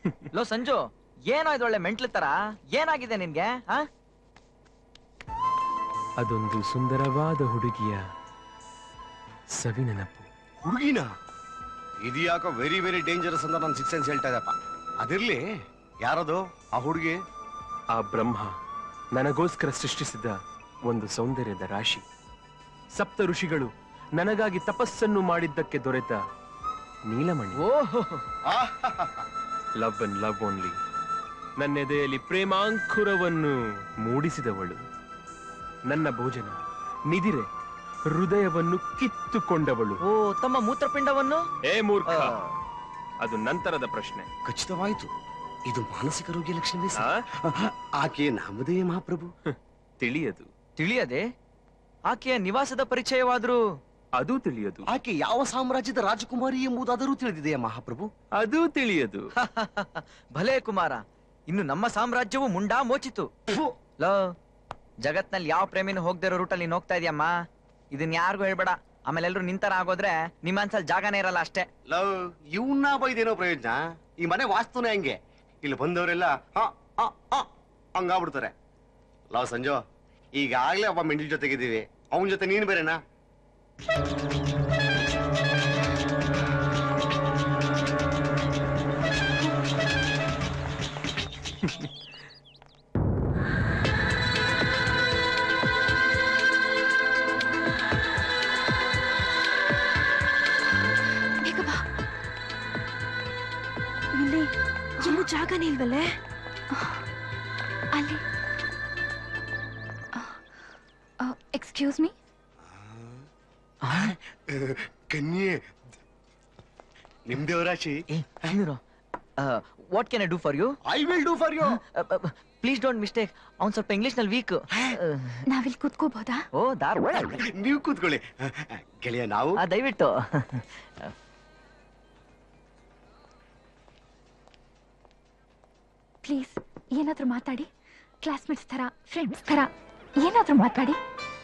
Low Sanju ಏನೋ ಇದು ಒಳ್ಳೆ ಮೆಂಟ್ಲು ತರ ಏನಾಗಿದೆ ನಿನ್ಗೆ ಆ ಅದೊಂದು ಸುಂದರವಾದ ಹುಡುಗಿಯ ಸವಿ ನೆನಪು ಹುಡುಗಿನ ಇದು ಯಾಕೋ ವೆರಿ ವೆರಿ ಡೇಂಜರಸ್ ಅಂತ ನಾನು ಸಿಕ್ಸ್ ಸೆನ್ಸ್ ಹೇಳ್ತಾ ಇದ್ದಪ್ಪ ಅದಿರ್ಲಿ ಯಾರದು ಆ ಹುಡುಗಿ ಆ ಬ್ರಹ್ಮ ನನಗೋಸ್ಕರ ಸೃಷ್ಟಿಸಿದ ಒಂದು ಸೌಂದರ್ಯದ ರಾಶಿ ಸಪ್ತ ಋಷಿಗಳು ನನಗಾಗಿ ತಪಸ್ಸನ್ನು ಮಾಡಿದ್ದಕ್ಕೆ ದೊರೆತ ನೀಲಮಣಿ ಓಹೋ ಲವ್ ಅಂಡ್ ಲವ್ ಓನ್ಲಿ ನನ್ನೆದೆಯಲ್ಲಿ ಪ್ರೇಮಾಂಕುರವನ್ನು ಮೂಡಿಸಿದವಳು ನನ್ನ ಭೋಜನ ನಿದಿರೆ ಹೃದಯವನ್ನು ಕಿತ್ತುಕೊಂಡವಳು ಓ ತಮ್ಮ ಮೂತ್ರಪಿಂಡವನ್ನು ಏ ಮೂರ್ಖ ಆ, ಅದು ನಂತರದ ಪ್ರಶ್ನೆ ಖಚಿತವಾಯಿತು ಇದು ಮಾನಸಿಕ ರೋಗಿಯ ಲಕ್ಷಣವೇ ಆ? ಸರ್ ಆಕೆ ನಾಮಧೇಯ ಮಹಾಪ್ರಭು ತಿಳಿಯದು ತಿಳಿಯದೆ ಆಕೆಯ ನಿವಾಸದ ಪರಿಚಯವಾದ್ರೂ ಅದು ತಿಳಿಯದು ಆಕೆ ಯಾವ ಸಾಮ್ರಾಜ್ಯದ ರಾಜಕುಮಾರಿ ಎಂಬುದಾದರೂ ತಿಳಿದಿದೆಯಾ ಮಹಾಪ್ರಭು ಅದು ತಿಳಿಯದು ಭಲೇ ಕುಮಾರ ಇನ್ನು ನಮ್ಮ ಸಾಮ್ರಾಜ್ಯವು ಮುಂಡಾ ಮೋಚಿತು ಲೋ ಜಗತ್ನಲ್ಲಿ ಯಾವ ಪ್ರೇಮಿನೂ ಹೋಗ್ದೇ ಇರೋ ರೂಟಲ್ಲಿ ನೀನ್ ಹೋಗ್ತಾ ಇದೀಯಮ್ಮ ಇದನ್ ಯಾರಿಗೂ ಹೇಳ್ಬೇಡ ಆಮೇಲೆ ಎಲ್ರು ನಿಂತರ ಆಗೋದ್ರೆ ನಿಮ್ಮ ಅನ್ಸಲ್ ಜಾಗನೇ ಇರಲ್ಲ ಅಷ್ಟೇ ಲವ್ ಇವನ್ನ ಬೈದೇನೋ ಪ್ರಯೋಜನ ಈ ಮನೆ ವಾಸ್ತುನೇ ಹಂಗೆ ಇಲ್ಲಿ ಬಂದವರೆಲ್ಲ ಹ, ಹ, ಹ ಹಂಗಾಗ್ಬಿಡ್ತಾರೆ ಲವ್ ಸಂಜು ಈಗಾಗ್ಲೇ ಒಬ್ಬ ಮೆಂಡಲ್ ಜೊತೆಗಿದ್ದೀವಿ ಅವನ ಜೊತೆ ನೀನ್ ಬೇರೆನಾ ಬೇಗ ಬಾ ಇಲ್ಲಿ ಎಲ್ಲೂ ಜಾಗನೇ ಇಲ್ವಲ್ಲೇ ಅಲ್ಲಿ ಎಕ್ಸ್ಕ್ಯೂಸ್ ಮೀ ಕನ್ಯೆ ನಿಮ್ದೇವ ರಾಶಿ what can I do for you I will do for you please don't mistake ಅವ್ನ್ ಸ್ವಲ್ಪ ಇಂಗ್ಲಿಷ್ ನಲ್ಲಿ ವೀಕ್ ನಾವಿಲ್ಲಿ ಕೂತ್ಕೋಬಹುದಾ ಓ ದಾರ್ ನೀವು ಕೂತ್ಕೊಳ್ಳಿ ಗೆಳೆಯ ನಾವು ದಯವಿಟ್ಟು ಪ್ಲೀಸ್ ಏನಾದ್ರೂ ಮಾತಾಡಿ ಕ್ಲಾಸ್ಮೇಟ್ಸ್ ತರ ಫ್ರೆಂಡ್ಸ್ ತರ ಏನಾದ್ರೂ ಮಾತಾಡಿ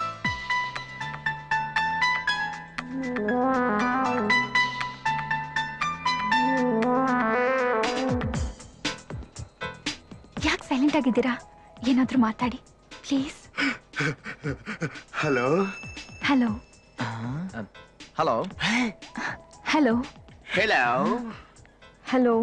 ಯಾಕೆ ಸೈಲೆಂಟ್ ಆಗಿದ್ದೀರಾ ಏನಾದ್ರೂ ಮಾತಾಡಿ please hello hello hello hello hello hello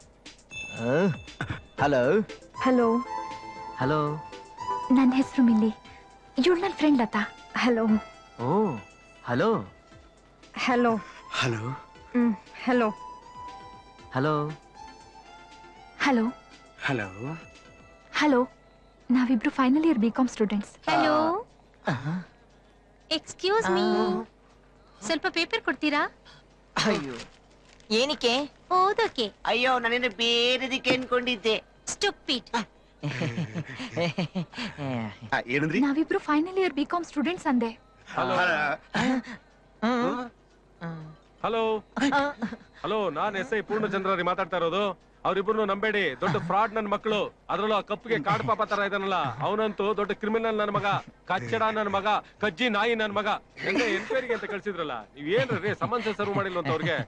hello hello hello ನನ್ನ ಹೆಸರು ಮಿಲ್ಲಿ ಇವಳು ನನ್ನ friend Latha hello oh hello hello hello hmm hello hello hello hello hello ನಾವಿಬ್ರು final year B Com students hello excuse me ಸ್ವಲ್ಪ paper ಕೊಡ್ತೀರಾ ಅಯ್ಯೋ ಏನಕ್ಕೆ ಓದೋಕೆ ಅಯ್ಯೋ ನಾನೇನು ಬೇರೆದಕ್ಕೆ ಅನ್ಕೊಂಡಿದ್ದೆ ಸ್ಟುಪಿಡ್ ಏನಂದ್ರಿ ನಾವಿಬ್ರು final year B Com students ಅಂದೆ ಹಲೋ ಹಲೋ ನಾನ್ ಎಸ್ ಐ ಪೂರ್ಣಚಂದ್ರರಿ ಮಾತಾಡ್ತಾ ಇರೋದು ಅವ್ರಿಬ್ರು ನಂಬೇಡಿ ದೊಡ್ಡ ಫ್ರಾಡ್ ನನ್ ಮಕ್ಕಳು ಅದ್ರಲ್ಲೂ ಆ ಕಪ್ಪಿಗೆ ಕಾಡ್ ಪಾಪ ತರ ಇದಾನಲ್ಲ ಅವನಂತೂ ದೊಡ್ಡ ಕ್ರಿಮಿನಲ್ ನನ್ ಮಗ ಕಚ್ಚಡ ನನ್ ಮಗ ಕಜ್ಜಿ ನಾಯಿ ನನ್ ಮಗ ಹೆಂಗೆ ಎನ್ಕ್ವೈರಿಗೆ ಅಂತ ಕಳ್ಸಿದ್ರಲ್ಲ ನೀವ್ ಏನ್ರಿ ಸಮನ್ಸೆ ಸರ್ವ್ ಮಾಡಿಲ್ಲ ಅಂತ ಅವ್ರಿಗೆ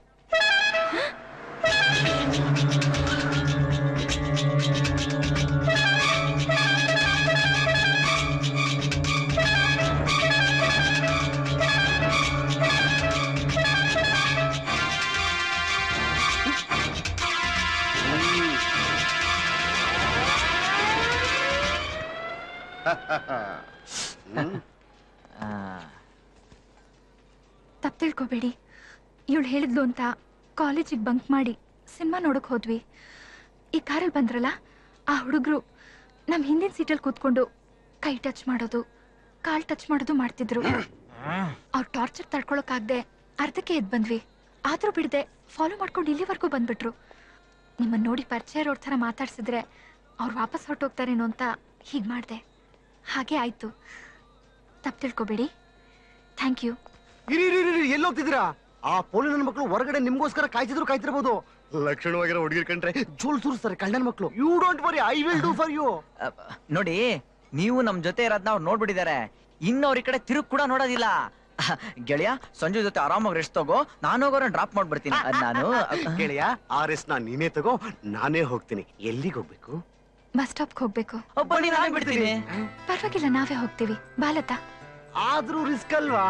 ತಪ್ಪು ತಿಳ್ಕೊಬೇಡಿ ಇವಳು ಹೇಳಿದ್ಲು ಅಂತ ಕಾಲೇಜಿಗೆ ಬಂಕ್ ಮಾಡಿ ಸಿನಿಮಾ ನೋಡಕ್ ಹೋದ್ವಿ ಈ ಕಾರಲ್ಲಿ ಬಂದ್ರಲ್ಲ ಆ ಹುಡುಗರು ನಮ್ಮ ಹಿಂದಿನ ಸೀಟಲ್ಲಿ ಕೂತ್ಕೊಂಡು ಕೈ ಟಚ್ ಮಾಡೋದು ಕಾಲ್ ಟಚ್ ಮಾಡೋದು ಮಾಡ್ತಿದ್ರು ಅವ್ರ ಟಾರ್ಚರ್ ತಡ್ಕೊಳಕ್ಕಾಗ್ದೆ ಅರ್ಧಕ್ಕೆ ಎದ್ದು ಬಂದ್ವಿ ಆದ್ರೂ ಬಿಡದೆ ಫಾಲೋ ಮಾಡ್ಕೊಂಡು ಇಲ್ಲಿವರೆಗೂ ಬಂದ್ಬಿಟ್ರು ನಿಮ್ಮನ್ನ ನೋಡಿ ಪರಿಚಯ ಇರೋರ್ ಥರ ಮಾತಾಡ್ಸಿದ್ರೆ ಅವ್ರು ವಾಪಸ್ ಹೊರಟೋಗ್ತಾರೇನೋ ಅಂತ ಹೀಗೆ ಮಾಡಿದೆ ಹಾಗೆ ಆಯ್ತು ತಪ್ಪು ತಿಳ್ಕೊಬೇಡಿ ಥ್ಯಾಂಕ್ ಯು ಇರಿ ಇರಿ ಇರಿ ಎಲ್ಲಿ ಹೋಗ್ತಿದ್ದೀರಾ ಆ ಪೋಲಿ ನನ್ನ ಮಕ್ಕಳು ಹೊರಗಡೆ ನಿಮ್ಗೋಸ್ಕರ ಕಾಯ್ತಿದ್ರು ಕಾಯ್ತಿರ್ಬೋದು ಲಕ್ಷಣವಾಗಿರೋ ಹುಡುಗಿರ್ ಕಂಡ್ರೆ ಜೋಲ್ ಸುರಿಸ್ತಾರೆ ಕಳ್ಳನ ಮಕ್ಕಳು you don't worry I will do for you ನೋಡಿ ನೀವು ನಮ್ ಜೊತೆ ಇರೋದ್ನ ಅವ್ರು ನೋಡ್ಬಿಟ್ಟಿದ್ದಾರೆ ಇನ್ನವ್ರ ಈ ಕಡೆ ತಿರುಗ್ ಕೂಡ ನೋಡೋದಿಲ್ಲ ಗೆಳೆಯ ಸಂಜು ಜೊತೆ ಆರಾಮಾಗಿ ರೆಸ್ಟ್ ತಗೋ ನಾನು ಹೋಗೋರ ಡ್ರಾಪ್ ಮಾಡ್ಬಿಡ್ತೀನಿ ಅದ್ ನಾನು ಗೆಳೆಯ ಆ ರೆಸ್ಟ್ ನಾನ್ ನೀನೇ ತಗೋ ನಾನೇ ಹೋಗ್ತೀನಿ ಎಲ್ಲಿಗೆ ಹೋಗ್ಬೇಕು ಬಸ್ ಸ್ಟಾಪ್ಗೆ ಹೋಗ್ಬೇಕು ಒಬ್ಬ ನಾನೇ ಬಿಡ್ತೀನಿ ಪರವಾಗಿಲ್ಲ ನಾವೇ ಹೋಗ್ತೀವಿ ಬಾಲತಾ ಆದ್ರೂ ರಿಸ್ಕ್ ಅಲ್ವಾ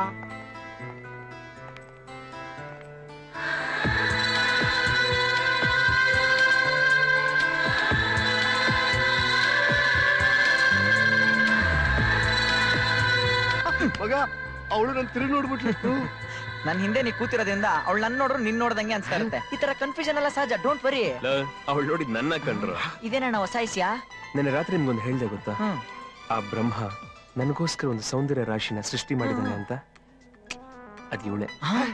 ಮಗ ಅವಳು ನನ್ ತಿರುಗಿ ನೋಡ್ಬಿಟ್ಲು ನನ್ ಹಿಂದೆ ನೀ ಕೂತಿರೋದ್ರಿಂದ ಅವಳು ನನ್ ನೋಡ್ರು ನಿನ್ ನೋಡ್ದಂಗೆ ಅನ್ಸ್ತಾ ಇರುತ್ತೆ ಈ ತರ ಕನ್ಫ್ಯೂಷನ್ ಎಲ್ಲ ಸಹಜ ಡೋಂಟ್ ವರಿ ಅವಳು ನೋಡಿ ನನ್ನ ಕಂಡ್ರು ಇದೇನಣ್ಣ ಹೊಸ ಇಸ್ಯಾ ನೆನ್ನೆ ರಾತ್ರಿ ನಿಮ್ಗೊಂದು ಹೇಳ್ದೆ ಗೊತ್ತಾ ಹ್ಮ್ ಆ ಬ್ರಹ್ಮ ನನಗೋಸ್ಕರ ಒಂದು ಸೌಂದರ್ಯ ರಾಶಿನ ಸೃಷ್ಟಿ ಮಾಡಿದ್ದಾನೆ ಅಂತ ಅದ್ ಇವಳೆ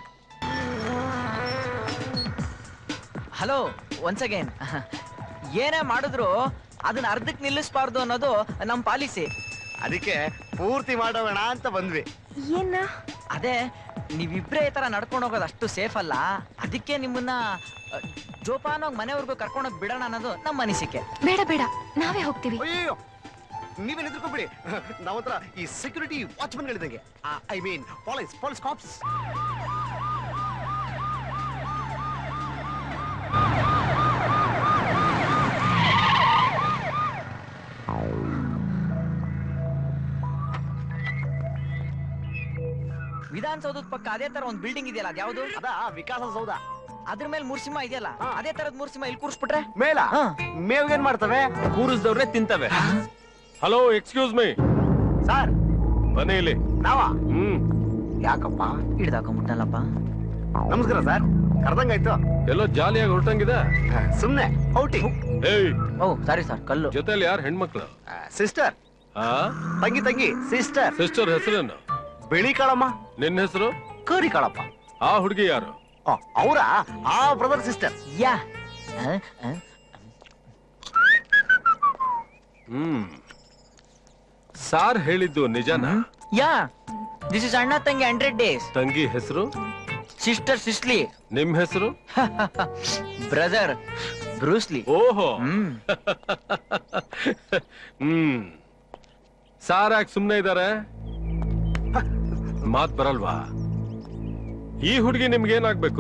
ಹಲೋ ಒನ್ಸ್ ಅಗೇನ್ ಏನೇ ಮಾಡಿದ್ರು ಅದನ್ನ ಅರ್ಧಕ್ ನಿಲ್ಲಿಸ್ಬಾರ್ದು ಅನ್ನೋದು ನಮ್ ಪಾಲಿಸಿ ಅದಕ್ಕೆ ಪೂರ್ತಿ ಮಾಡೋಣ ಅಂತ ಬಂದ್ವಿ ಏನ ಅದೇ ನೀವಿಬ್ರೇ ಈ ತರ ನಡ್ಕೊಂಡು ಹೋಗೋದು ಅಷ್ಟು ಸೇಫ್ ಅಲ್ಲ ಅದಕ್ಕೆ ನಿಮ್ಮನ್ನ ಅ, ಜೋಪಾನವಾಗಿ ಮನೆವರೆಗೂ ಕರ್ಕೊಂಡೋಗಿ ಬಿಡೋಣ ಅನ್ನೋದು ನಮ್ಮ ಅನಿಸಿಕೆ ಬೇಡ ಬೇಡ ನಾವೇ ಹೋಗ್ತೀವಿ ಅಯ್ಯೋ ನೀವೇ ನಿಂತ್ಕೊಂಡ್ಬಿಡಿ ನಾವ್ ಹತ್ರ ಈ ಸೆಕ್ಯೂರಿಟಿ ವಾಚ್ಮನ್ ಗಳಿದಂಗೆ I mean police police cops ವಿಧಾನಸೌಧದ ಪಕ್ಕ ಅದೇ ತರ ಒಂದು ಬಿಲ್ಡಿಂಗ್ ಇದೆಯಲ್ಲ ಅದ್ಯಾವುದು ಅದ ವಿಕಾಸ ಸೌಧ ಅದ್ರ ಮೇಲೆ ಮೂರ್ಸಿಂಹ ಇದೆಯಲ್ಲ ಹಾ. ಅದೇ ತರದ್ ಮೂರ್ಸಿಂಹ ಇಲ್ಲಿ ಕೂರಿಸ್ಬಿಟ್ರೆ ಮೇಲ ಹಾ. ಮೇವ್ ಏನ್ ಮಾಡ್ತವೆ ಕೂರಿಸ್ದವ್ರೆ ತಿಂತವೆ ಹಲೋ ಎಕ್ಸ್ಕ್ಯೂಸ್ ಮೀ ಸರ್ ಬನ್ನಿ ಇಲ್ಲಿ ನಾವ ಹ್ಮ್ ಯಾಕಪ್ಪ ಹಿಡ್ದಾಕೊಂಬಿಟ್ಟಲ್ಲಪ್ಪ ನಮಸ್ಕಾರ ಸರ್ ಕರ್ದಂಗಾಯ್ತು ಎಲ್ಲೋ ಜಾಲಿಯಾಗಿ ಹೊರಟಂಗಿದೆ ಸುಮ್ನೆ ಔಟಿಂಗ್ ಏಯ್ ಓ ಸಾರಿ ಸರ್ ಕಲ್ಲು ಜೊತೆಲಿ ಯಾರು ಹೆಣ್ಮಕ್ಳು ಸಿಸ್ಟರ್ ಆ ತಂಗಿ ತಂಗಿ ಸಿಸ್ಟರ್ ಸಿಸ್ಟರ್ ಹೆಸರೇನು ಬಿಳಿ ಕಾಳಮ್ಮ ನಿನ್ನ ಹೆಸರು ಕರಿ ಕಾಳಪ್ಪ ಆ ಹುಡುಗಿ ಯಾರು ಅವರ ಆ ಬ್ರದರ್ ಸಿಸ್ಟರ್ ಯಾ ಆ, ಆ. ಹ್ಮ್ ಸಾರ್ ಹೇಳಿದ್ದು ನಿಜನಾ ಯಾ ದಿಸ್ ಇಸ್ ಅಣ್ಣ ತಂಗಿ ಹಂಡ್ರೆಡ್ ಡೇಸ್ ತಂಗಿ ಹೆಸರು ಸಿಸ್ಟರ್ ಸಿಸ್ಲಿ ನಿಮ್ ಹೆಸರು ಬ್ರದರ್ ಬ್ರೂಸ್ಲಿ ಓಹೋ ಹ್ಮ್ ಹ್ಮ್ ಸಾರ್ ಯಾಕೆ ಸುಮ್ನೆ ಇದಾರೆ ಮಾತ್ ಬರಲ್ವಾ ಈ ಹುಡುಗಿ ನಿಮ್ಗೆ ಏನಾಗ್ಬೇಕು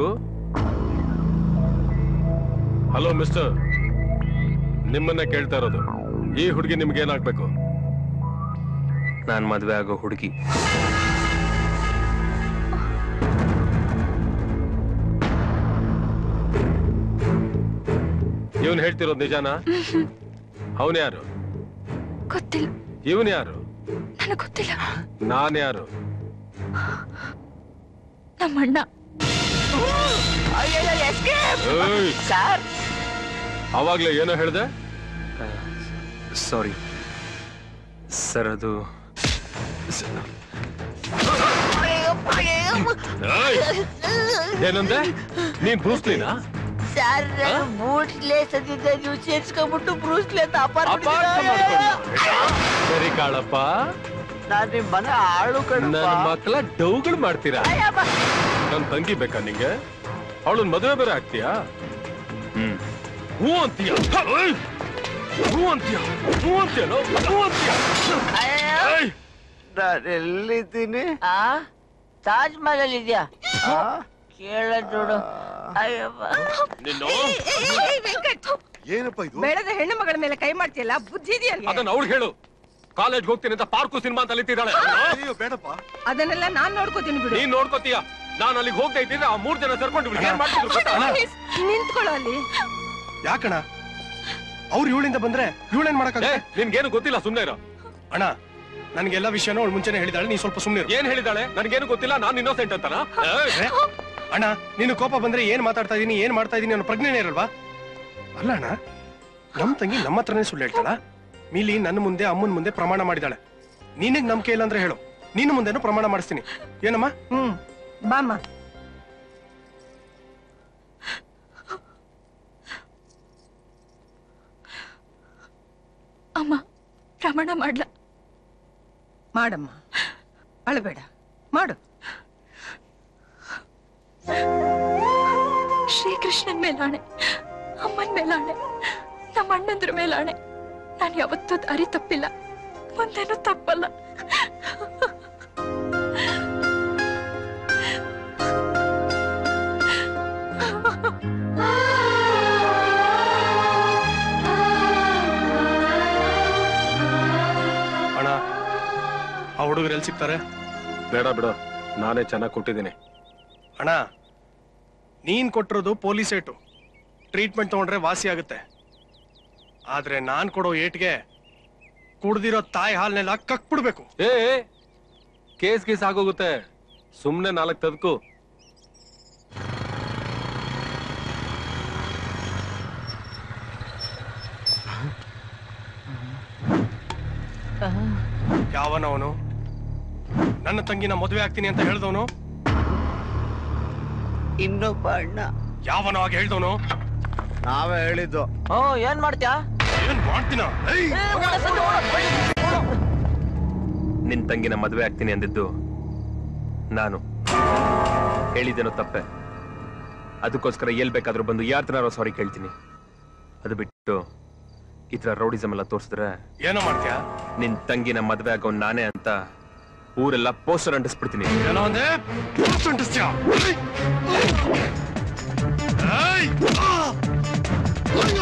ಹಲೋ ಮಿಸ್ಟರ್ ನಿಮ್ಮನ್ನ ಕೇಳ್ತಾ ಇರೋದು ಈ ಹುಡುಗಿ ನಿಮ್ಗೆ ಏನಾಗ್ಬೇಕು ನಾನ್ ಮದ್ವೆ ಆಗೋ ಹುಡುಗಿ ಇವನ್ ಹೇಳ್ತಿರೋದು ನಿಜಾನಾ ಅವನ್ ಯಾರು ಗೊತ್ತಿಲ್ಲ ಇವನ್ ಯಾರು ನನಗೆ ಗೊತ್ತಿಲ್ಲ ನಾನ್ ಯಾರು ನಮ್ಮಣ್ಣ ಏಯ್, ಸರ್ ಅವಾಗ್ಲೇ ಏನೋ ಹೇಳ್ದೆ ಸಾರಿ ಸರ್ ಅದು ಸ- ಏಯ್, ಏನಂದೆ ನೀನ್ ಬ್ರೂಸ್ಲಿನಾ ಸರ್ ಬೂಟ್ಲೆ ಸದ್ಯದ ನೀವು ಸೇರ್ಸ್ಕೊಂಡ್ಬಿಟ್ಟು ಬ್ರೂಸ್ಲೆ ಅಂತ ಅಪಾರ ಅಪಾರ್ಥ ಮಾಡ್ಕೊಂಡು ಸರಿ ಕಾಳಪ್ಪ ನಾನು ನಿಮ್ ಮನೆ ಆಳು ನನ್ನ ಮಕ್ಕಳ ಡೌಗಳು ಮಾಡ್ತೀರಾ ನನ್ ತಂಗಿ ಬೇಕಾ ನಿಂಗೆ ಅವಳನ್ ಮದುವೆ ಬೇರೆ ಆಗ್ತೀಯಾ ಹ್ಮ್ ಹೂ ಅಂತೀಯ ಏಯ್! ಹೂ ಅಂತೀಯ ಹೂ ಅಂತೀಯನೋ ಹೂ ಅಂತೀಯ ಏಯ್! ನಾನು ಎಲ್ಲಿದ್ದೀನಿ ಆ ತಾಜ್ ಮಹಲ್ ಇದೆಯಾ ಕೇಳ ನೋಡು ಅಯ್ಯಪ್ಪ ನಿನ್ನು ಏನಪ್ಪ ಇದು ಬೆಳೆದ ಹೆಣ್ಣು ಮಗಳ ಮೇಲೆ ಕೈ ಮಾಡ್ತಿಯಲ್ಲ ಬುದ್ಧಿ ಇದೆಯಲ್ಲ ಅದನ್ನ ಅವ್ಳು ಹೇಳು ಕಾಲೇಜ್ ಹೋಗ್ತೀನಿ ಅಂತ ಪಾರ್ಕು ಸಿನಿಮಾ ಅಂತ ಅಲಿತಿದ್ದಾಳೆ ಅಯ್ಯೋ ಬೇಡಪ್ಪ ಅದನ್ನೆಲ್ಲ ನಾನ್ ನೋಡ್ಕೋತೀನಿ ಬಿಡು ನೀನ್ ನೋಡ್ಕೋತೀಯ ನಾನು ಅಲ್ಲಿಗೆ ಹೋಗ್ತಾ ಇದ್ದಿದ್ರೆ ಆ ಮೂರ್ ಜನ ಸೇರ್ಕೊಂಡು ಇವ್ರಿಗೆ ಏನ್ ಮಾಡ್ತಿದ್ರು ಗೊತ್ತಾ? ನಿಂತ್ಕೊಳ್ಳೋ ಅಲ್ಲಿ ಯಾಕಣ ಅವ್ರು ಇವಳಿಂದ ಬಂದ್ರೆ ಇವಳೇನ್ ಏ, ಮಾಡಕ್ಕಾಗತ್ತೆ ನಿನ್ಗೇನು ಗೊತ್ತಿಲ್ಲ ಸುಮ್ನೆ ಇರೋ ಅಣ್ಣ ನನ್ಗೆಲ್ಲ ವಿಷಯನೂ ಅವಳು ಮುಂಚೆನೆ ಹೇಳಿದಾಳೆ ನೀ ಸ್ವಲ್ಪ ಸುಮ್ಮನೆ ಏನ್ ಹೇಳಿದಾಳೆ ನನ್ಗೇನು ಗೊತ್ತಿಲ್ಲ ನಾನ್ ಇನ್ನೋಸೆಂಟ್ ಅಂತನಾ ಏಯ್! ಅಣ್ಣ ನೀನು ಕೋಪ ಬಂದ್ರೆ ಏನ್ ಮಾತಾಡ್ತಾ ಇದೀನಿ ಏನ್ ಮಾಡ್ತಾ ಇದೀನಿ ಅನ್ನೋ ಪ್ರಜ್ಞೆನೇ ಇರಲ್ವಾ ಅಲ್ಲ ಅಣ್ಣ ನಮ್ ತಂಗಿ ನಮ್ಮ ಹತ್ರನೇ ಸುಳ್ಳು ಹೇಳ್ತಾಳ ಮೀಲಿ ನನ್ನ ಮುಂದೆ ಅಮ್ಮನ ಮುಂದೆ ಪ್ರಮಾಣ ಮಾಡಿದಾಳೆ ನಿನಗ್ ನಂಬಿಕೆ ಇಲ್ಲ ಅಂದ್ರೆ ಹೇಳು ನಿನ್ನ ಮುಂದೆನೂ ಪ್ರಮಾಣ ಮಾಡಿಸ್ತೀನಿ ಏನಮ್ಮ ಹ್ಮ್ ಬಾಮ್ಮ ಅಮ್ಮ ಪ್ರಮಾಣ ಮಾಡ್ಲ ಮಾಡಮ್ಮ ಅಳಬೇಡ ಮಾಡು ಶ್ರೀಕೃಷ್ಣನ್ ಮೇಲಾಣೆ ಅಮ್ಮನ್ ಮೇಲಾಣೆ ನಮ್ಮ ಅಣ್ಣಂದ್ರ ಮೇಲಾಣೆ ನಾನು ಯಾವತ್ತೂ ದಾರಿ ತಪ್ಪಿಲ್ಲ ಮುಂದೇನು ತಪ್ಪಲ್ಲ ಹುಡುಗರು ಎಲ್ಲಿ ಸಿಗ್ತಾರೆ ಬೇಡ ಬಿಡು ನಾನೇ ಚೆನ್ನಾಗಿ ಕೊಟ್ಟಿದ್ದೀನಿ ಅಣ್ಣ ನೀನ್ ಕೊಟ್ಟಿರೋದು ಪೊಲೀಸ್ ಏಟು ಟ್ರೀಟ್ಮೆಂಟ್ ತಗೊಂಡ್ರೆ ವಾಸಿ ಆಗುತ್ತೆ ಆದ್ರೆ ನಾನ್ ಕೊಡೋ ಏಟ್ಗೆ ಕುಡ್ದಿರೋ ತಾಯಿ ಹಾಲ್ನೆಲ್ಲ ಕಕ್ಬಿಡ್ಬೇಕು ಏ ಕೇಸ್ ಗೀಸ್ ಆಗೋಗುತ್ತೆ ಸುಮ್ನೆ ನಾಲ್ಕು ತದ್ಕು ಯಾವನವನು ನನ್ನ ತಂಗಿನ ಮದುವೆ ಆಗ್ತೀನಿ ಅಂತ ಹೇಳ್ದವನು ಇನ್ನೊಬ್ಬ ಅಣ್ಣ ಯಾವನೋ ಆಗ ಹೇಳ್ದವನು ನಾವೇ ಹೇಳಿದ್ದು ಓ ಏನ್ ಮಾಡ್ತ್ಯಾ ಏನ್ ಮಾಡ್ತೀನ ನಿನ್ ತಂಗಿನ ಮದುವೆ ಆಗ್ತೀನಿ ಅಂದಿದ್ದು ನಾನು ಹೇಳಿದ್ದೇನೋ ತಪ್ಪೆ ಅದಕ್ಕೋಸ್ಕರ ಎಲ್ ಬೇಕಾದ್ರೂ ಬಂದು ಯಾರ ತನಾರೋ ಸಾರಿ ಕೇಳ್ತೀನಿ ಅದು ಬಿಟ್ಟು ಈ ತರ ರೌಡಿಸಮ್ ಎಲ್ಲ ತೋರಿಸಿದ್ರೆ ಏನೋ ಮಾಡ್ತೀಯ ನಿನ್ ತಂಗಿನ ಮದುವೆ ಆಗೋ ನಾನೇ ಅಂತ ಊರೆಲ್ಲ ಪೋಸ್ಟರ್ ಅಂಟಿಸ್ಬಿಡ್ತೀನಿ ಏನೋ ಅಂದೆ ಪೋಸ್ಟ್ ಅಂಟಿಸ್ತೀಯ? ಏಯ್! ಆ! ಅಯ್ಯೋ!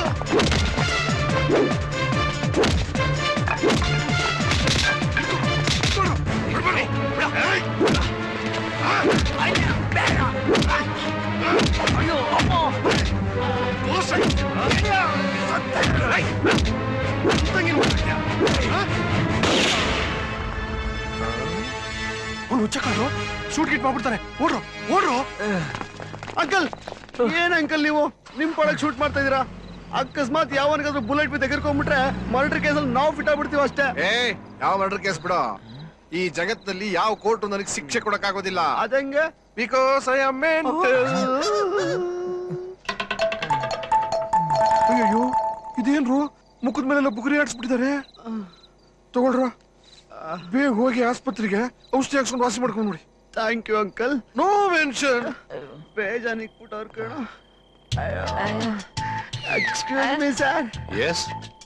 ಬಿಡು, ಬಿಡ್ಬೇಡಿ. ಏಯ್! ಆ! ಅಯ್ಯೋ, ಪೋಸ್ಟ್ ಅಂಟಿಸ್ತೀಯ? ಏಯ್! ನನ್ ತಂಗಿನ ಮಾಡ್ತೀಯ? ಆ? ಅವ್ನು ಹುಚ್ಚ ಕಾಣು ಶೂಟ್ ಗಿಟ್ ಮಾಡ್ಬಿಡ್ತಾನೆ ಓಡ್ರು ಓಡ್ರು ಅಂಕಲ್ ಏನ್ ಅಂಕಲ್ ನೀವು ನಿಮ್ ಕೊಳಗ್ ಶೂಟ್ ಮಾಡ್ತಾ ಇದೀರಾ ಅಕಸ್ಮಾತ್ ಯಾವನಿಗಾದ್ರೂ ಬುಲೆಟ್ ಬಿ ತೆಗೆರ್ಕೊಂಡ್ಬಿಟ್ರೆ ಮರ್ಡರ್ ಕೇಸಲ್ಲಿ ನಾವು ಫಿಟ್ ಆಗ್ಬಿಡ್ತೀವಿ ಅಷ್ಟೇ ಏ ಯಾವ ಮರ್ಡರ್ ಕೇಸ್ ಬಿಡೋ ಈ ಜಗತ್ತಿನಲ್ಲಿ ಯಾವ ಕೋರ್ಟ್ ನನಗೆ ಶಿಕ್ಷೆ ಕೊಡಕ್ಕಾಗೋದಿಲ್ಲ ಅದಂಗೆ ಬಿಕಾಸ್ ಐ ಆಮ್ ಅಯ್ಯೋ ಇದೇನ್ರು ಮುಖದ ಮೇಲೆಲ್ಲ ಬುಗುರಿ ಆಡ್ಸ್ಬಿಟ್ಟಿದ್ದಾರೆ ತಗೊಳ್ರ ಬೇಗ ಹೋಗಿ ಆಸ್ಪತ್ರೆಗೆ ಔಷಧಿ ಹಾಕ್ಸ್ಕೊಂಡು ವಾಸಿ ಮಾಡ್ಕೊಂಡು ನೋಡಿ thank you uncle no mention ಬೇಜಾನ್ ಇಕ್ಬಿಟ್ಟವ್ರ ಕಣ ಎಕ್ಸ್ಕ್ಯೂಸ್ ಮೀ ಸರ್ ಎಸ್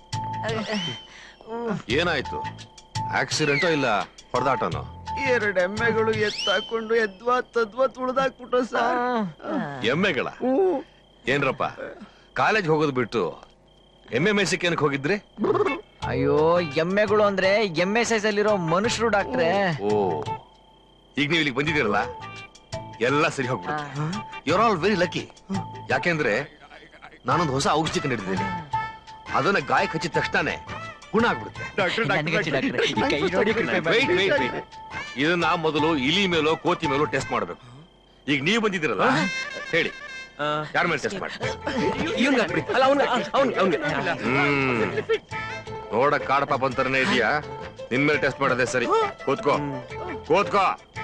ಏನಾಯ್ತು ಆಕ್ಸಿಡೆಂಟೋ ಇಲ್ಲ ಹೊಡೆದಾಟನೋ ಎರಡು ಎಮ್ಮೆಗಳು ಎತ್ತಾಕೊಂಡು ಎದ್ವಾ ತದ್ವಾ ತುಳ್ದಾಕ್ಬಿಟ್ಟು ಸರ್ ಎಮ್ಮೆಗಳ ಹ್ಞೂ ಏನ್ರಪ್ಪ ಕಾಲೇಜ್ ಹೋಗೋದು ಬಿಟ್ಟು ಎಮ್ಮೆ ಮೇಸಕ್ಕೆ ಏನಕ್ಕೆ ಹೋಗಿದ್ರಿ ಅಯ್ಯೋ ಎಮ್ಮೆಗಳು ಅಂದ್ರೆ ಎಮ್ಮೆ ಸೈಜ್ ಅಲ್ಲಿರೋ ಮನುಷ್ಯರು ಡಾಕ್ಟ್ರೆ ಓ ಈಗ ನೀವು ಇಲ್ಲಿಗೆ ಬಂದಿದ್ದೀರಲ್ಲ ಎಲ್ಲ ಸರಿ ಹೋಗ್ಬಿಡುತ್ತೆ you are all very lucky ಯಾಕೆಂದ್ರೆ ನಾನೊಂದು ಹೊಸ ಔಷಧಿ ಕಂಡಿದ್ದೀನಿ ಅದನ್ನ ಗಾಯ ಕಚ್ಚಿದ ತಕ್ಷಣನೇ ಗುಣ ಆಗ್ಬಿಡುತ್ತೆ ನನಗೆ ಹಚ್ಚಿ ಡಾಕ್ಟ್ರೆ. ಈ ಕೈ ನೋಡಿ ಕೃಪೆ ಮಾಡಿ. Wait, wait, wait. ಇದನ್ನ ಮೊದಲು ಇಲಿ ಮೇಲೋ ಕೋತಿ ಮೇಲೋ ಟೆಸ್ಟ್ ಮಾಡ್ಬೇಕು ಈಗ ನೀವು ಬಂದಿದ್ದೀರಲ್ಲ ಹೇಳಿ ಯಾರ ಮೇಲೆ ಟೆಸ್ಟ್ ಮಾಡಿ ಇವ್ನ್ಗ್ ಹಾಕ್ಬಿಡಿ. ಅಲ್ಲ ಅವ್ನ್ಗೆ ಅವ್ನ್ ಅವ್ನ್ಗೆ ಹ್ಮ್ ನೋಡಕ್ ಕಾಡ ಪಾಪ ಅಂತಾನೆ ಇದೆಯಾ ನಿನ್ ಮೇಲೆ ಟೆಸ್ಟ್ ಮಾಡೋದೇ ಸರಿ ಕೂತ್ಕೋ ಕೂತ್ಕೋ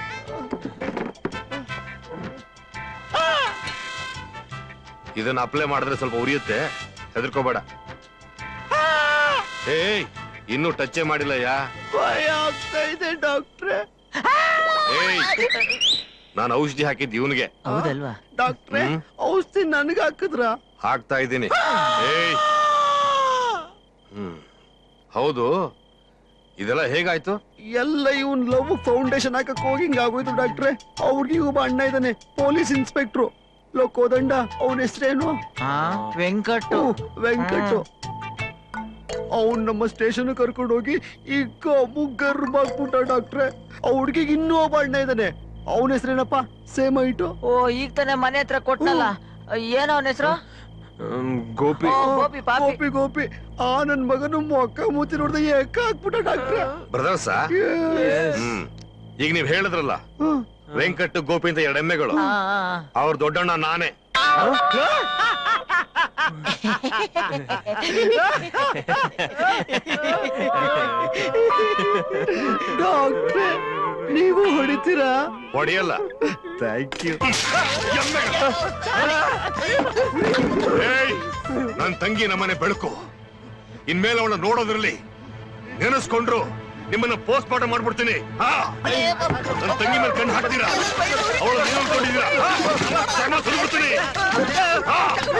ಇದನ್ನ ಅಪ್ಲೈ ಮಾಡಿದ್ರೆ ಸ್ವಲ್ಪ ಉರಿಯುತ್ತೆ ಹೆದರ್ಕೋಬೇಡ ಏಯ್ ಇನ್ನೂ ಟಚ್ಚೇ ಮಾಡಿಲ್ಲ ಯಾ ಭಯ ಆಗ್ತಾ ಇದೆ ಡಾಕ್ಟ್ರೆ ಏಯ್ ನಾನು ಔಷಧಿ ಹಾಕಿದ್ದು ಇವನಿಗೆ ಹೌದಲ್ವಾ ಡಾಕ್ಟ್ರೆ ಹ್ಮ್. ಔಷಧಿ ನನ್ಗ ಹಾಕಿದ್ರ ಹಾಕ್ತಾ ಇದ್ದೀನಿ ಏಯ್ ಹ್ಮ್ ಹೌದು ಇದೆಲ್ಲ ಹೇಗಾಯ್ತು ಎಲ್ಲ ಇವನ್ ಲವ್ ಫೌಂಡೇಶನ್ ಹಾಕಕ್ ಹೋಗಿ ಹಿಂಗ್ ಆಗೋಯ್ತು ಡಾಕ್ಟ್ರೆ ಅವ್ರಿಗೆ ಒಬ್ಬ ಅಣ್ಣ ಇದ್ದಾನೆ ಪೊಲೀಸ್ ಇನ್ಸ್ಪೆಕ್ಟ್ರು ಲೋ ಕೋದಂಡ ಅವನ ಹೆಸರೇನು ಹಾ ವೆಂಕಟು ವೆಂಕಟು ಅವ್ನ್ ನಮ್ಮ ಸ್ಟೇಷನ್ ಕರ್ಕೊಂಡು ಹೋಗಿ ಈಗ ಮುಗ್ಗರ್ ಮಾಡ್ಬಿಟ್ಟ ಡಾಕ್ಟ್ರೆ ಆ ಹುಡ್ಗಿಗೆ ಇನ್ನೂ ಒಬ್ಬ ಅಣ್ಣ ಇದ್ದಾನೆ ಅವನ ಹೆಸರೇನಪ್ಪ ಸೇಮ್ ಐಟು ಓ ಈಗ ತಾನೆ ಮನೆ ಹತ್ರ ಕೊಟ್ನಲ್ಲ ಏನೋ ಅವನ ಹೆಸರು ಹ್ಮ್, ಗೋಪಿ ಗೋಪಿ ಪಾಪಿ ಗೋಪಿ ಗೋಪಿ ಆ ನನ್ ಮಗನು ಮೊಕ್ಕ ಮೂತಿ ನೋಡ್ದೆ ಏಕ ಹಾಕ್ಬಿಟ್ಟ ಡಾಕ್ಟ್ರೆ ಬ್ರದರ್ಸ ಹ್ಮ್ ಈಗ ನೀವ್ ಹೇಳಿದ್ರಲ್ಲ ಹ್ಮ್. ವೆಂಕಟ್ ಗೋಪಿ ಅಂತ ಎರಡು ಎಮ್ಮೆಗಳು ಆ, ಆ, ಅವ್ರ ದೊಡ್ಡಣ್ಣ ನಾನೇ ಡಾಕ್ಟ್ರೆ ನೀವು ಹೊಡಿತೀರಾ ಹೊಡೆಯಲ್ಲ ಥ್ಯಾಂಕ್ ಯು ಏಯ್ ನನ್ ತಂಗಿ ನಮ್ಮನೆ ಬೆಳಕು ಇನ್ಮೇಲೆ ಅವಳ ನೋಡೋದ್ರಲ್ಲಿ ನೆನೆಸ್ಕೊಂಡ್ರು ನಿಮ್ಮನ್ನ ಪೋಸ್ಟ್ ಮಾರ್ಟಮ್ ಮಾಡ್ಬಿಡ್ತೀನಿ ಹಾ ನನ್ ತಂಗಿ ಮೇಲೆ ಕಣ್ಣು ಹಾಕ್ತೀರಾ ಅವಳು ನೀವು ಅನ್ಕೊಂಡಿದ್ದೀರಾ ಹಾ? ಚರ್ಮ ಸುರಿದ್ಬಿಡ್ತೀನಿ ಹಾ?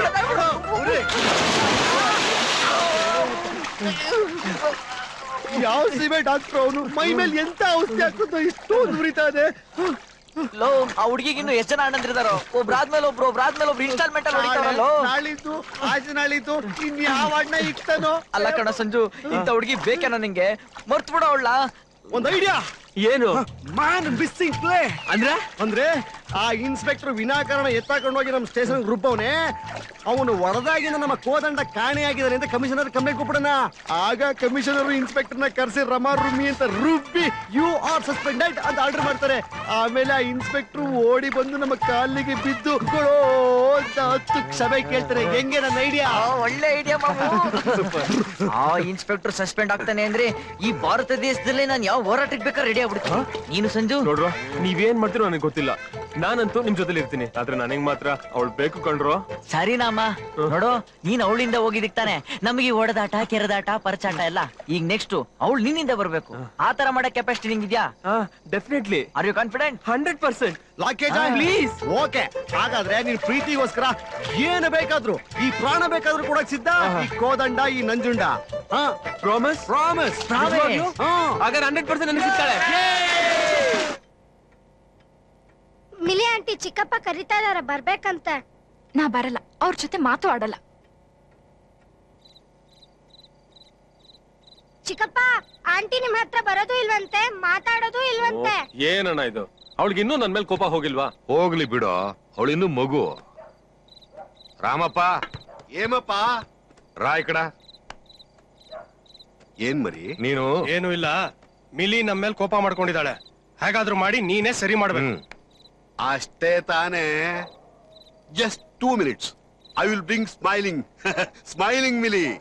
ಯಾವ ಸೀಮೆ ಡಾಕ್ಟರ್ ಅವನು ಮೈ ಮೇಲೆ ಎಂತ ಔಷಧಿ ಹಾಕುತ್ತೋ ಇಷ್ಟೊಂದು ಉರಿತಾ ಇದೆ ಲೋ ಆ ಹುಡ್ಗಿಗೆ ಇನ್ನು ಎಷ್ಟು ಜನ ಅಣ್ಣಂದಿರ್ತಾರೋ ಒಬ್ರಾದ್ಮೇಲೆ ಒಬ್ರು ಒಬ್ರಾದ್ಮೇಲೆ ಒಬ್ರು ಇನ್ಸ್ಟಾಲ್ಮೆಂಟ್ ಅಲ್ಲಿ ಹೊಡಿತಾರಲ್ಲೋ ನಾಳಿದ್ದು ಆಚೆ ನಾಳಿದ್ದು ಇನ್ ಯಾವ ಅಣ್ಣ ಇಕ್ತಾನೋ ಅಲ್ಲ ಕಣ ಸಂಜು ಇಂಥ ಹುಡ್ಗಿ ಬೇಕೇನೋ ನಿಂಗೆ ಮರ್ತ್ ಬಿಡೋ ಅವಳ ಒಂದ್ ಐಡಿಯಾ ಏನು ಮ್ಯಾನ್ ಮಿಸ್ಸಿಂಗ್ ಪ್ಲೇ ಅಂದ್ರೆ ಅಂದ್ರೆ ಆ ಇನ್ಸ್ಪೆಕ್ಟರ್ ವಿನಾಕಾರಣ ಎತ್ತಾಕೊಂಡು ಹೋಗಿ ನಮ್ಮ ಸ್ಟೇಷನ್ ಗ್ರೂಪ್ ಅವನೇ ಅವನು ಹೊಡೆದಾಗಿಂದ ನಮ್ಮ ಕೋದಂಡ ಕಾಣೆಯಾಗಿದ್ದಾನೆ ಅಂತ ಕಮಿಷನರ್ ಕಂಪ್ಲೇಂಟ್ ಕೊಟ್ಬಿಡಣ ಆಗ ಕಮಿಷನರ್ ಇನ್ಸ್ಪೆಕ್ಟರ್ ನ ಕರೆಸಿ ರಮಾ ರುಮ್ಮಿ ಅಂತ ರುಬ್ಬಿ ಯು ಆರ್ ಸಸ್ಪೆಂಡೆಡ್ ಅಂತ ಆರ್ಡರ್ ಮಾಡ್ತಾರೆ ಆಮೇಲೆ ಆ ಇನ್ಸ್ಪೆಕ್ಟರ್ ಓಡಿ ಬಂದು ನಮ್ಮ ಕಾಲಿಗೆ ಬಿದ್ದು ಕೊಡೋ ಅಂತ ಹತ್ತು ಕ್ಷಮೆ ಕೇಳ್ತಾರೆ ಹೆಂಗೆ ನನ್ನ ಐಡಿಯಾ ಒಳ್ಳೆ ಐಡಿಯಾ ಆ ಇನ್ಸ್ಪೆಕ್ಟರ್ ಸಸ್ಪೆಂಡ್ ಆಗ್ತಾನೆ ಅಂದ್ರೆ ಈ ಭಾರತ ದೇಶದಲ್ಲಿ ನಾನು ಯಾವ ಹೋರಾಟಕ್ಕೆ ಬೇಕಾದ್ರೆ ರೆಡಿ ಆಗ್ಬಿಡ್ತೀನಿ ನೀನು ಸಂಜು ನೋಡ್ರೋ ನೀವೇನ್ ಮಾಡ್ತೀರೋ ನನಗೆ ಗೊತ್ತಿಲ್ಲ ನಾನಂತೂ ನಿಮ್ ಜೊತೆಲಿ ಇರ್ತೀನಿ ಆದ್ರೆ ನನಗ್ ಮಾತ್ರ ಅವಳು ಬೇಕು ಕಣ್ರೋ ಸರಿನಮ್ಮ ನೋಡು ನೀನ್ ಅವಳಿಂದ ಹೋಗಿದಿಕ್ ತಾನೆ ನಮಗೆ ಹೊಡೆದಾಟ ಕೆರೆದಾಟ ಪರಚಾಟ ಎಲ್ಲ ಈಗ ನೆಕ್ಸ್ಟ್ ಅವಳು ನಿನ್ನಿಂದ ಬರ್ಬೇಕು ಆ ತರ ಮಾಡೋ ಕೆಪಾಸಿಟಿ ನಿಂಗಿದ್ಯಾ definitely are you confident hundred percent ಲಾಕೇಜ್ ಹಾ. ಪ್ಲೀಸ್ ಓಕೆ ಹಾಗಾದ್ರೆ ನೀನ್ ಪ್ರೀತಿಗೋಸ್ಕರ ಏನು ಬೇಕಾದ್ರೂ ಈ ಪ್ರಾಣ ಬೇಕಾದ್ರೂ ಕೊಡಕ್ ಸಿದ್ಧ ಈ ಕೋದಂಡ ಈ ನಂಜುಂಡ ಪ್ರಾಮಿಸ್ ಪ್ರಾಮಿಸ್ ಹಾಗಾದ್ರೆ ಹಂಡ್ರೆಡ್ ಪರ್ಸೆಂಟ್ ನನಗೆ ಸಿಗ್ತಾಳೆ ಮಿಲಿ ಆಂಟಿ ಚಿಕ್ಕಪ್ಪ ಕರಿತಾ ಇದಾರೆ ಬರ್ಬೇಕಂತೆ ನಾ ಬರಲ್ಲ ಅವ್ರ ಜೊತೆ ಮಾತು ಆಡಲ್ಲ ಚಿಕ್ಕಪ್ಪ ಆಂಟಿ ನಿಮ್ ಹತ್ರ ಬರೋದು ಇಲ್ವಂತೆ ಮಾತಾಡೋದು ಇಲ್ವಂತೆ ಏನಣ್ಣ ಇದು ಅವಳಿಗೆ ಇನ್ನೂ ನನ್ ಮೇಲೆ ಕೋಪ ಹೋಗಿಲ್ವಾ ಹೋಗ್ಲಿ ಬಿಡು ಅವಳಿನ್ನು ಮಗು ರಾಮಪ್ಪ ಏಮಪ್ಪ ರಾಯ್ ಕಡ ಏನ್ ಮರಿ ನೀನು ಏನು ಇಲ್ಲ ಮಿಲಿ ನಮ್ಮ ಮೇಲೆ ಕೋಪ ಮಾಡ್ಕೊಂಡಿದ್ದಾಳೆ ಹೇಗಾದ್ರೂ ಮಾಡಿ ನೀನೇ ಸರಿ ಮಾಡ್ಬೇಕು ಹ್ಮ್ ಅಷ್ಟೇ ತಾನೇ just two minutes I will bring smiling smiling milli